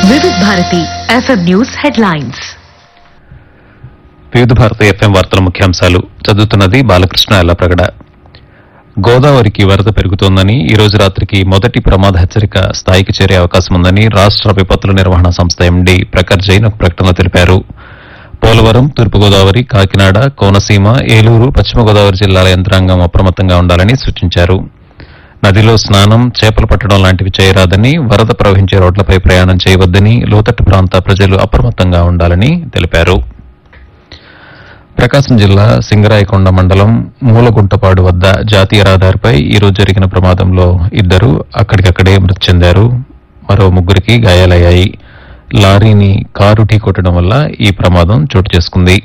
వివిధ Bharati FM news headlines వివిధ భారత ఎఫ్ఎం వార్తల ముఖ్యాంశాలు చదువుతున్నది బాలకృష్ణ ఎల్లప్రగడ గోదావరికి వరద పెరుగుతోందని ఈ రోజు రాత్రికి మొదటి ప్రమాద హెచ్చరిక స్థాయికి చేరే అవకాశం ఉందని రాష్ట్ర విపత్తుల నిర్వహణ సంస్థ ఎండీ ప్రఖర్ జైన్ ఒక ప్రకటనలో తెలిపారు పోలవరం తూర్పుగోదావరి కాకినాడ కోనసీమ ఏలూరు పశ్చిమ గోదావరి జిల్లాల యంత్రాంగం అప్రమత్తంగా ఉండాలని సూచించారు నదిలో స్నానం చేపలు పట్టడం లాంటివి చేయరాదని వరద ప్రవహించే రోడ్లపై ప్రయాణం చేయవద్దని లోతట్టు ప్రాంత ప్రజలు అప్రమత్తంగా ఉండాలని తెలిపారు ప్రకాశం జిల్లా సింగరాయకొండ మండలం మూలగుంటపాడు వద్ద జాతీయ రహదారిపై ఈ రోజు జరిగిన ప్రమాదంలో ఇద్దరు అక్కడికక్కడే మృతి చెందారు మరో ముగ్గురికి గాయాలయ్యాయి లారీని కారు ఢీకొట్టడం వల్ల ఈ ప్రమాదం చోటు చేసుకుంది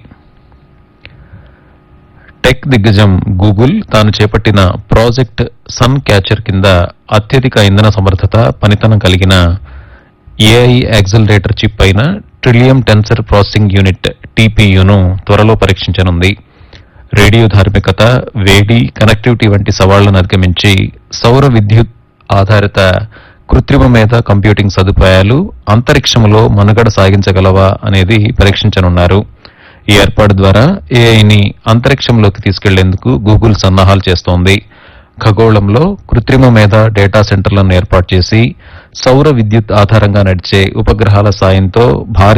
టెక్ దిగ్గజం గూగుల్ తాను చేపట్టిన ప్రాజెక్ట్ సన్ క్యాచర్ కింద అత్యధిక ఇంధన సమర్థత పనితనం కలిగిన ఏఐ యాక్సిలరేటర్ చిప్ అయిన ట్రిలియం టెన్సర్ ప్రాసెసింగ్ యూనిట్ టీపీయూను త్వరలో పరీక్షించనుంది రేడియో ధార్మికత వేడి కనెక్టివిటీ వంటి సవాళ్లను అధిగమించి సౌర విద్యుత్ ఆధారిత కృత్రిమ మేధ కంప్యూటింగ్ సదుపాయాలు అంతరిక్షంలో మనుగడ సాగించగలవా అనేది పరీక్షించనున్నారు ఈ ఏర్పాటు ద్వారా ఏఐని అంతరిక్షంలోకి తీసుకెళ్లేందుకు గూగుల్ సన్నాహాలు చేస్తోంది ఖగోళంలో కృత్రిమ మేధ డేటా సెంటర్లను ఏర్పాటు చేసి సౌర విద్యుత్ ఆధారంగా నడిచే ఉపగ్రహాల సాయంతో భారీ